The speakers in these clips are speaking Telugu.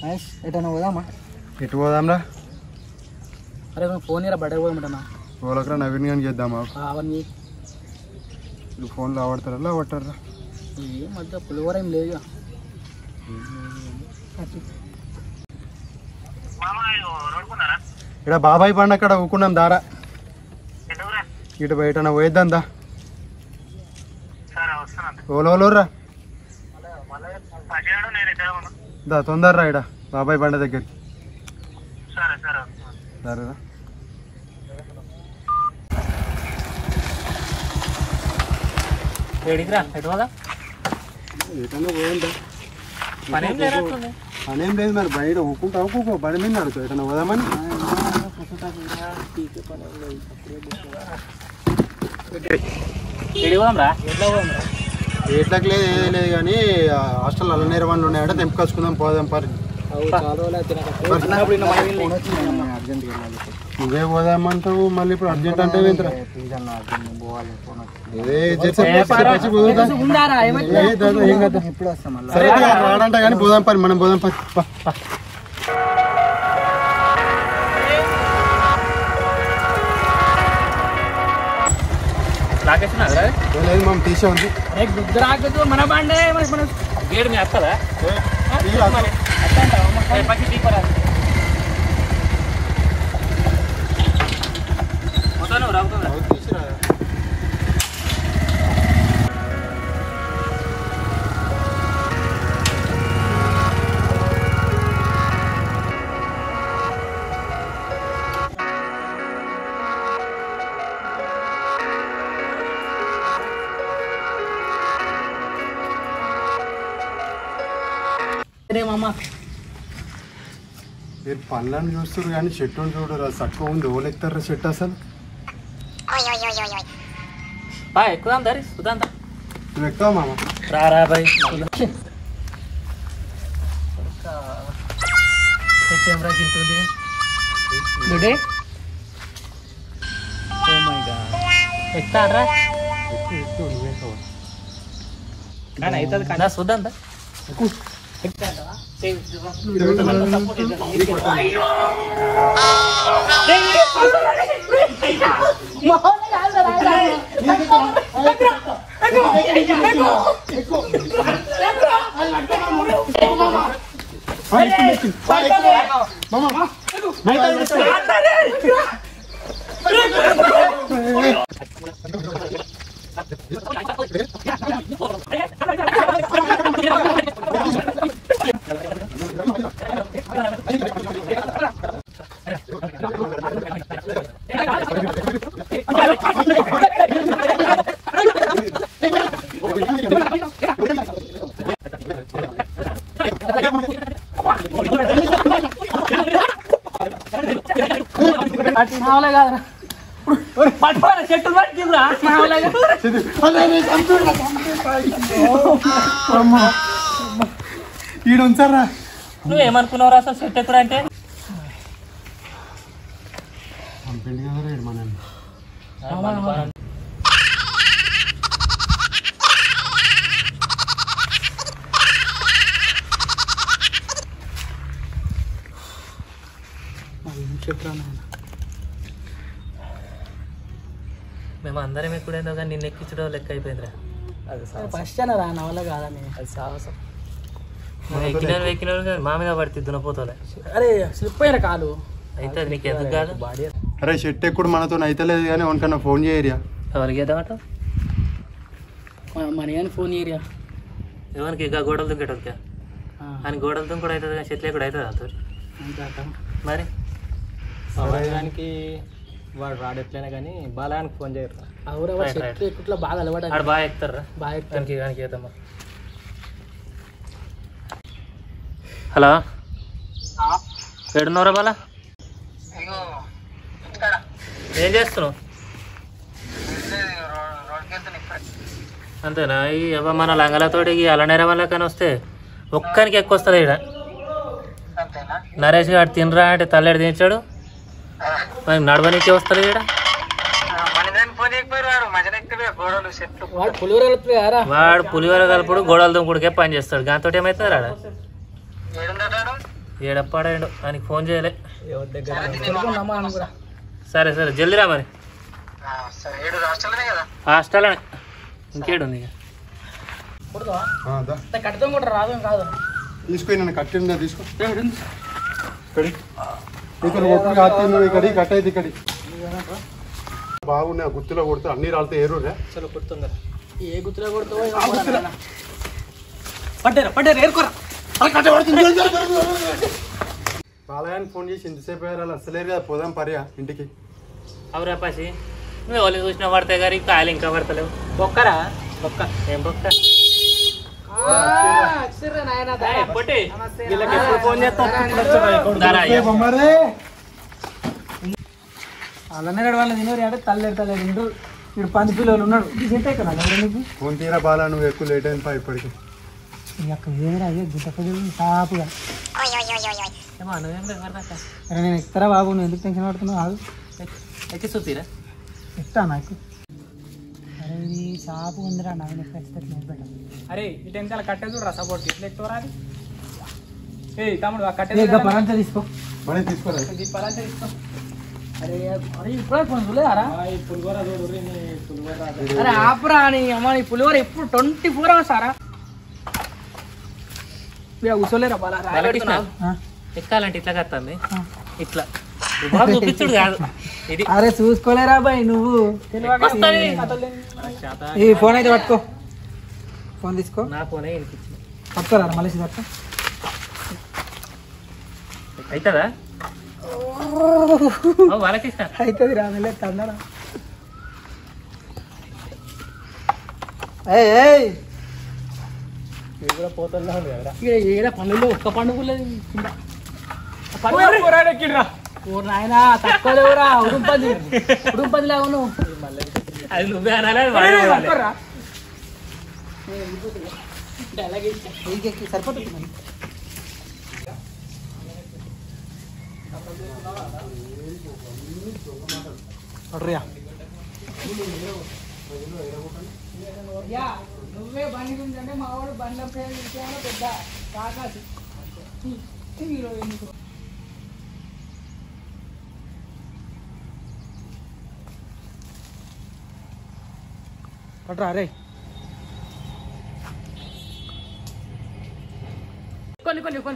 మహేష్ ఎటన్నా పోదామా ఎటు పోదాంరా అరే నువ్వు ఫోన్ ఇరా బట్టర్ పోదామంటన్నా వాళ్ళకరా నవీన్ గాని చేద్దామా అవన్నీ నువ్వు ఫోన్లో ఆడతారా అవట్టారా ఏం మధ్య పులిహోర ఏం లేదు ఇక్కడ బాబాయ్ పండు అక్కడ ఊకున్నాం దారా ఇటు బయట పోయిద్దాం దా ఓలోరా దా తొందరరా ఇడ బాబాయ్ బండ దగ్గరికి సరేరా ఏడికి రా ఎటు పోదా ఎటన్నా పోయిందా పని ఏం లేనట్టుంది పనేం లేదు మరి బయట ఊకుంటా ఊకో బండి మీద నడుచు ఎటన్నా పోదామని ఏడికి పోదాం రా ఎట్లా పోదాం రా ఎట్లకి లేదు ఏదే లేదు కానీ హాస్టల్ అల్ల నిర్వహణలు ఉన్నాయంటే తెంపుకొచ్చుకుందాం పోదాం పరి చాలా రోజులు అర్జెంట్ నువ్వే పోదామంటావు మళ్ళీ ఇప్పుడు అర్జెంట్ అంటే ఏంట్రా? ఏ జెర్సీ పచ్చి పచ్చి కుదురుతా. ఏ దాదా, ఏం కదా ఇప్పుడు వస్తాం మళ్ళీ సరే ఇక రాడంట కానీ పోదాం పని మనం పోదాం పని పా, పా. రాకేసిన ఏ లేదు మనం తీసే ఉంది అరే గుద్దు రాకదు మన బండే మరి మన గేడు మీ అక్కదా తీయ, అసలు. పచ్చి దీపరా మొత్తం రావుతుందా అవును, తీసిరా. మామ మీరు పళ్ళని చూస్తారు కానీ చెట్టుని చూడరు అది తక్కువ ఉంది ఓలు ఎక్కుతారా చెట్టు అసలు బా ఎక్కుదాం దరి సుదాంత నువ్వు ఎక్కుతావు మామ రా రా బాయ్ కెమెరా కింటుంది గుడే ఓ మై గాడ్ ఎక్కుతారా ఎక్కు ఎక్కు నువ్వు ఎక్కువ కానీ అవుతుంది కదా చూద్దాం దా ఎక్కు మామూలుగా కాదురా పట్టుకోరా చెట్టు పట్టుకురా మామూలుగా ఈడ ఉంచారా నువ్వేమనుకున్నావు అసలు చెట్టు ఎక్కడ అంటే పంపిండి కదా రేడు మనల్ని మేము అందరం ఎక్కుడైందో కానీ నిన్ను ఎక్కించడం లెక్క అయిపోయిందిరా ఫస్ట్ అన్న రా నా వల్ల కాదని అది సాహసం నువ్వు ఎక్కినాను ఎక్కినాను కానీ మా మీద పడుతుంది దునపోతలే అరే స్లిప్ అయిన కాలు అయితే అది నీకు ఎందుకు కాదు బాడీ అరే షెట్ ఎక్కుడు మనతో అయితే లేదు కానీ వనకన్నా ఫోన్ చేయరియా ఎవరికి ఏదమాట మరి అని ఫోన్ ఏరియా ఎవరికి ఇక గోడలు దుంకేటోళ్ళకి అని గోడలు దుంకుడు అవుతుంది కానీ చెట్లు ఎక్కడ అవుతుంది అతడు అంతే మరి దానికి వాడు రాడెట్లైనా కానీ బాలానికి ఫోన్ చేయరు అవురా Right, right. చెట్లు ఎక్కుట్లో బాగా అలవాటు ఆడు బాగా ఎక్కుతారా బాగా ఎక్కుతారు. దానికి దానికి ఏదమ్మా హలో ఏడున్నవరా బాలా ఏం చేస్తున్నావు అంతేనా ఈ అవ్వ మన లంగలతోటి ఈ అలనేర వల్ల కానీ వస్తే ఒక్కనికి ఎక్కువ వస్తుంది ఇక్కడ నరేష్ గారు తినరా అంటే తల్లెడు తినచాడు మరి నడవనికి వస్తుంది ఇక్కడ వాడు పులిహోర కలుపుతాడు కదరా వాడు పులిహోర కలుపుడు గోడల దుంకుడికే పని చేస్తాడు దాంతో ఏమవుతుంది రాడ ఏడప్పాడాడు ఆయనకి ఫోన్ చేయలే ఎవరి దగ్గర సరే సరే జల్దీ రా మరి హాస్టల్ ఇంకేడు ఉంది ఇక ఆ, దా. కట్టడం కూడా రాదు కాదు తీసుకో నన్ను కట్టిందా తీసుకో ఇక్కడి ఇక్కడ ఒట్టు కాదు నువ్వు ఇక్కడి కట్ అయితే ఇక్కడి బాగున్నాయి ఆ గుత్తిలో కొడితే అన్ని రాలితే ఏరురా చలో గుర్తుందా ఏ గుర్తులో కొడుతావో పడ్డారా పడ్డారు ఏరుకోరా బాలయానికి ఫోన్ చేసి ఇంతసేపు అయ్యారు అసలేరు కదా పోదాం పర్యా ఇంటికి అవురా పాసి నువ్వు ఎవరు చూసినా పడతాయి గారి కాయలు ఇంకా పడతలేవు బొక్కరా బొక్క ఏం పక్క ఏయ్, పొట్టి. వీళ్ళకి ఎప్పుడు ఫోన్ చేస్తారు దారా అయ్యా. అలానే వాళ్ళు తినరు అంటే తల్లేరు తల్లేరు తింటారు ఇప్పుడు పంది పిల్లలు ఉన్నాడు సెట్ కదా నీకు ఫోన్ తీరా బాలా నువ్వు ఎక్కువ లేట్ అయిన పా ఇప్పటికి అక్కడ ఏమరా అయ్యే గుట్ట పది సాపుగా ఏమో నువ్వేం రా, ఎవరు దాకా? అరే నేను ఎక్కుతారా బాబు నువ్వు ఎందుకు టెన్షన్ పడుతున్నావు ఆగు ఎక్కి చూపిరా ఎక్కుతా నాకు అరే ఇది షాపు ఉందిరా నాకు నెక్స్ట్ ఎక్స్పెక్ట్ పెట్టాను అరే ఈ టెన్షన్ కట్టే చూడరా సపోర్ట్ ఎట్లా ఎక్కువరా అది ఏ తమ్ముడు ఆ కట్టే పరంచ తీసుకో మనీ తీసుకోరా ఇది పరంచ తీసుకో అరే అరే ఇప్పుడే ఫోన్ చూడలేదారా అరే ఆపురా నీ అమ్మ నీ పులిహోర ఎప్పుడు ట్వంటీ ఫోర్ అవర్స్ సారా కూర్చోలేరా బాలా బాలకృష్ణ ఎక్కాలంటే ఇట్లా కత్తాంది ఇట్లా బాగా చూపించుడు కాదు ఇది అరే చూసుకోలేరా బాయ్ నువ్వు వస్తది. ఈ ఫోన్ అయితే పట్టుకో ఫోన్ తీసుకో నా ఫోనే వినిపించింది పట్టుకోరా మళ్ళీ పట్టుకో అవుతుందా ఓ బాలకృష్ణ అవుతుంది రా వెళ్ళే తన్నడా ఏయ్ ఇక్కడ ఏడ పనులు ఒక్క పండుగ లేదు కింద. ఓ నాయనా తక్కువ లేవురా ఉడుంపది ఉడుంపది లాగా నువ్వు అది నువ్వే అనాలి అది వాడే అనాలి. సరిపోతుంది మరి. పడురియా. యా, నువ్వే బండి గురించి అంటే మా వాడు బండి పేరు విషయంలో పెద్ద కాకాసి హీరో ఎందుకు పట్రా రే కొన్ని కొన్ని కొన్ని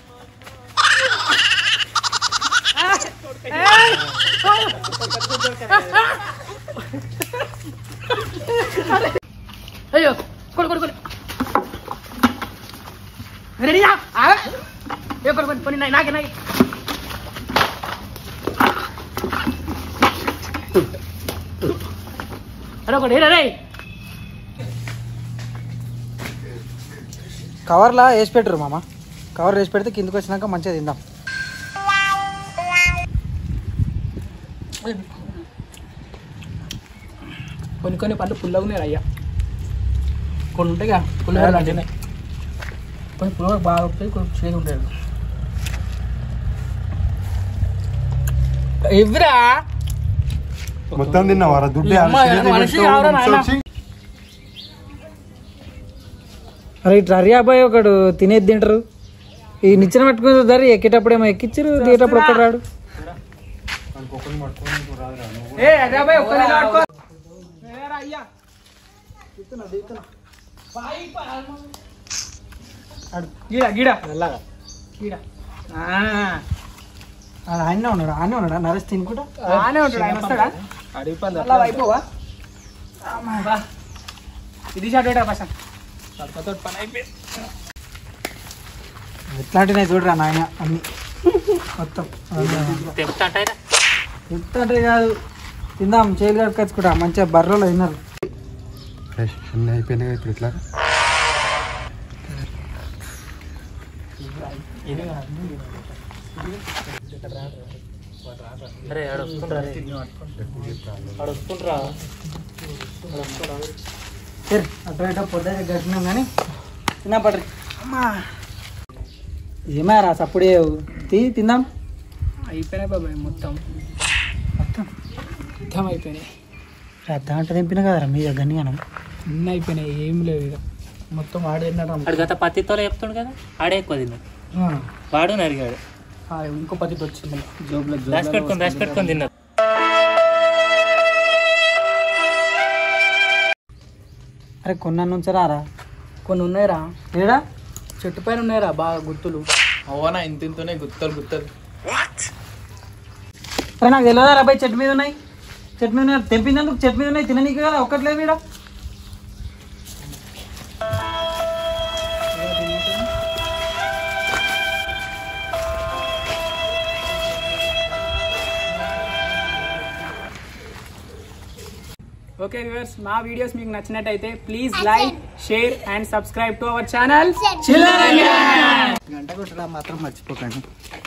అయ్యో కొడు కొడు కొడు రెడీయా ఏ కొన్ని కొన్ని కొన్ని నాకే నాకే అరే ఒకటి రే కవర్లా వేసి పెట్టరు మామ కవర్ వేసి పెడితే కిందకి వచ్చినాక మంచిగా తిందాం కొన్ని కొన్ని పండ్లు పుల్లగా ఉన్నాయి అయ్యా కొన్ని ఉంటాయి కదా పుల్లగా లాంటివి కొన్ని పుల్లగా బాగా ఉంటాయి కొన్ని చేదు ఉంటాయి ఎవ్వరా మొత్తం తిన్నావారా దుడ్డే అమ్మ, మనిషి కావాలా నాయనా? అరే ఇట్లా హరి అబ్బాయి ఒకడు తినేది తింటారు ఈ నిచ్చెన పట్టుకుని ధర ఎక్కేటప్పుడు ఏమో ఎక్కిచ్చారు దిగేటప్పుడు ఒక్కడు రాడు ఏ హరి అబ్బాయి ఒక్క నిమిషం పట్టుకో. ఏరా అయ్యా. దిగుతున్నా, దిగుతున్నా. ఆడు, గీడ గీడ గీడ ఆ. ఆడ ఆయనే ఉన్నాడు ఆయనే ఉన్నాడా నరేష్ తినుకుంటా ఆయనే ఉంటాడు ఆయన వస్తాడా అలా అయిపోవా అమ్మా. ఇది షాట్ పెట్టా పసండ్ పని అయిపోయింది ఎట్లాంటివి చూడరా నాయన అన్ని మొత్తం తెంపుతా అంటాయిరా ఎంత అంటే కాదు తిందాం చేతులు కట్టుకొచ్చుకుంటా మంచిగా బర్రెలో తిన్నారు అన్నీ అయిపోయినాయి ఇప్పుడు ఇట్లా అరే ఆడ వస్తుండ్రా రే. ఆడ వస్తుండ్రా సరే అటు ఇటు పొద్దు గడిపినాం కానీ తిన్నా పడ్రి అమ్మా ఏమారా సప్పుడే తీ తిందాం అయిపోయినాయి బాబాయ్ మొత్తం మొత్తం మొత్తం అయిపోయినాయి దాంట్లో తెంపినా కదరా మీ దగ్గర అన్నం అన్నీ అయిపోయినాయి ఏం లేవు ఇక మొత్తం వాడు తిన్నాడు ఆడు గత పత్తితో చెప్తాడు కదా ఆడే ఎక్కువ తిన్నాడు ఆ. వాడు నరిగాడు ఆ, ఇంకో పద్ధతి వచ్చింది జోబులో దాచి పెట్టుకొని దాచి పెట్టుకొని తిన్నారు అరే కొన్న నుంచి రారా కొన్ని ఉన్నాయిరా ఏడా చెట్టు పైన ఉన్నాయిరా బాగా గుర్తులు అవునా ఇంత ఇంతనే గుత్తలు గుత్తలు అరే నాకు తెలియదా రా చెట్టు మీద ఉన్నాయి చెట్టు మీద ఉన్నాయి. తెంపినందుకు చెట్టు మీద ఉన్నాయి తిననీకి కదా ఒక్కట్లేదు ఈడ ఓకే వ్యూవర్స్ మా వీడియోస్ మీకు నచ్చినట్టయితే please like share and subscribe to our channel గంట కొట్టడం మాత్రం మర్చిపోకండి